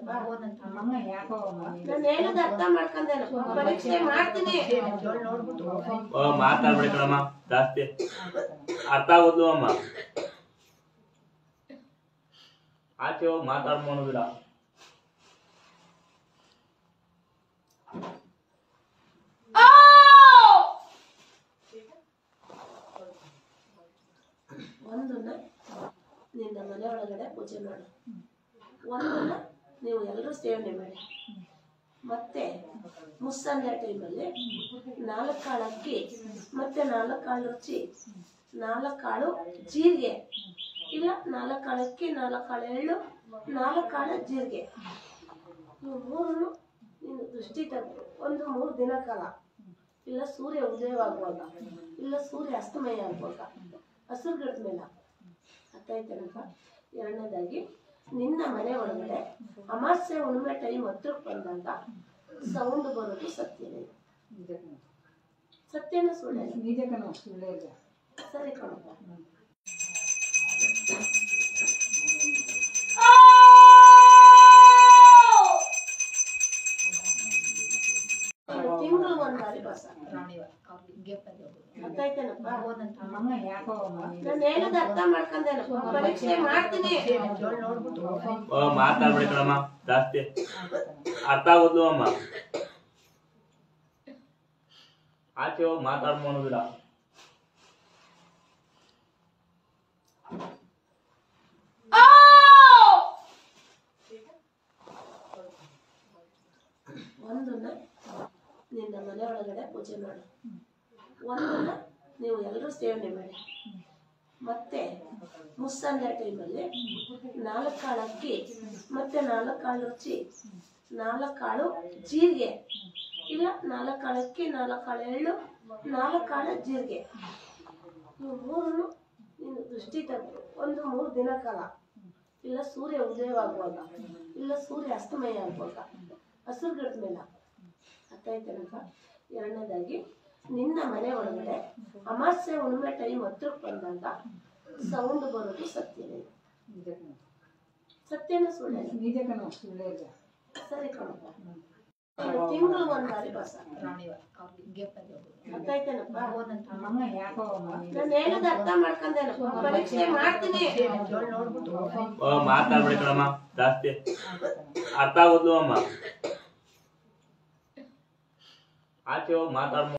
ಮಂಗ ಯಾಕೋ ನಾನು ಹೇಳೋದು ಅರ್ಥ ಮಾಡ್ಕೊಂಡೇನಪ್ಪ ಪರೀಕ್ಷೆ ಮಾಡ್ತೀನಿ ಓ ಮಾತಾಡ್ಬೇಡಿ ಕಣಮ್ಮ ಜಾಸ್ತಿ ಅರ್ಥ ಆಗೋದು ಅಮ್ಮ ಆಚೆ ಹೋಗಿ ಮಾತಾಡ್ಬೋದು ಬಿಡ ಒಂದನ್ನ ನಿನ್ನ ಮನೆ ಒಳಗಡೆ ಪೂಜೆ ಮಾಡು ಒಂದನ್ನ ನೀವು ಎಲ್ಲರೂ ಸೇವನೆ ಮಾಡಿ ಮತ್ತೆ ಮುಸ್ಸಂಜೆ ಟೈಮಲ್ಲಿ ನಾಲ್ಕು ಕಾಳು ಅಕ್ಕಿ ಮತ್ತೆ ನಾಲ್ಕು ಕಾಳು ರುಚಿ ನಾಲ್ಕು ಕಾಳು ಜೀರಿಗೆ ಇಲ್ಲ ನಾಲ್ಕು ಕಾಳು ಅಕ್ಕಿ ನಾಲ್ಕು ಕಾಳು ಎಳ್ಳು ನಾಲ್ಕು ಕಾಳು ಜೀರಿಗೆ ಇವು ಮೂರನ್ನು ನೀನು ದೃಷ್ಟಿ ತೆಗೆದು ಒಂದು ಮೂರು ದಿನ ಕಾಲ ಇಲ್ಲ ಸೂರ್ಯ ಉದಯವಾಗುವಾಗ ಇಲ್ಲ ಸೂರ್ಯ ಅಸ್ತಮಯ ಆಗುವಾಗ ಹಸಿರು ಗಿಡದ ಮೇಲೆ ಅರ್ಥಾಯ್ತೇನಪ್ಪ ಎರಡನೇದಾಗಿ ನಿನ್ನ ಮನೆ ಒಳಗಡೆ ಅಮಾಸ್ಯೆ ಹುಣ್ಣಿಮೆ ಟೈಮ್ ಹತ್ರಕ್ಕೆ ಬಂದಾಗ ಸೌಂಡ್ ಬರೋದು ಸತ್ಯನೇ ಸತ್ಯನ ಸುಳ್ಳೆ ನಿಜ ಕಣ ಸುಳ್ಳೇ ಇಲ್ಲ ಸರಿ ಕಣಪ್ಪ ತಿಂಗಳು ಒಂದ್ ಬಾರಿ ಬಸ ಅರ್ಥಾಯ್ತೇನಪ್ಪ ಮಂಗ ಯಾಕೋ ನಾನು ಹೇಳೋದು ಅರ್ಥ ಮಾಡ್ಕೊಂಡೇನಪ್ಪ ಪರೀಕ್ಷೆ ಮಾಡ್ತೀನಿ ಓ ಮಾತಾಡ್ಬೇಡಿ ಕಣಮ್ಮ ಜಾಸ್ತಿ ಅರ್ಥ ಆಗೋದು ಅಮ್ಮ ಆಚೆ ಹೋಗಿ ಮಾತಾಡ್ಬೋದು ಬಿಡ ಒಂದನ್ನ ನಿನ್ನ ಮನೆ ಒಳಗಡೆ ಪೂಜೆ ಮಾಡು ಒಂದನ್ನ ನೀವು ಎಲ್ಲರೂ ಸೇವನೆ ಮಾಡಿ ಮತ್ತೆ ಮುಸ್ಸಂಜೆ ಟೈಮಲ್ಲಿ ನಾಲ್ಕು ಕಾಳು ಅಕ್ಕಿ ಮತ್ತೆ ನಾಲ್ಕು ಕಾಳು ರುಚಿ ನಾಲ್ಕು ಕಾಳು ಜೀರಿಗೆ ಇಲ್ಲ ನಾಲ್ಕು ಕಾಳು ಅಕ್ಕಿ ನಾಲ್ಕು ಕಾಳು ಎಳ್ಳು ನಾಲ್ಕು ಕಾಳು ಜೀರಿಗೆ ಇವು ಮೂರನ್ನು ನೀನು ದೃಷ್ಟಿ ತೆಗೆದು ಒಂದು ಮೂರು ದಿನ ಕಾಲ ಇಲ್ಲ ಸೂರ್ಯ ಉದಯವಾಗುವಾಗ ಇಲ್ಲ ಸೂರ್ಯ ಅಸ್ತಮಯ ಆಗುವಾಗ ಹಸಿರು ಗಿಡದ ಮೇಲೆ ಅರ್ಥಾಯ್ತೇನಪ್ಪ ಎರಡನೇದಾಗಿ ನಿನ್ನ ಮನೆ ಒಳಗಡೆ ಅಮಾಸ್ಯೆ ಹುಣ್ಣಿಮೆ ಟೈಮ್ ಹತ್ರಕ್ಕೆ ಬಂದಾಗ ಸೌಂಡ್ ಬರೋದು ಸತ್ಯನೇ ಸತ್ಯನ ಸುಳ್ಳೆ ನಿಜ ಕಣ ಸುಳ್ಳೇ ಇಲ್ಲ ಸರಿ ಕಣಪ್ಪ ತಿಂಗಳು ಒಂದ್ ಬಾರಿ ಬಸ ಅರ್ಥಾಯ್ತೇನಪ್ಪ ಮಂಗ ಯಾಕೋ ನಾನು ಹೇಳೋದು ಅರ್ಥ ಮಾಡ್ಕೊಂಡೇನಪ್ಪ ಪರೀಕ್ಷೆ ಮಾಡ್ತೀನಿ ಓ ಮಾತಾಡ್ಬೇಡಿ ಕಣಮ್ಮ ಜಾಸ್ತಿ ಅರ್ಥ ಆಗೋದು ಅಮ್ಮ ಆಚೆ ಹೋಗಿ ಮಾತಾಡ್ಬೋದು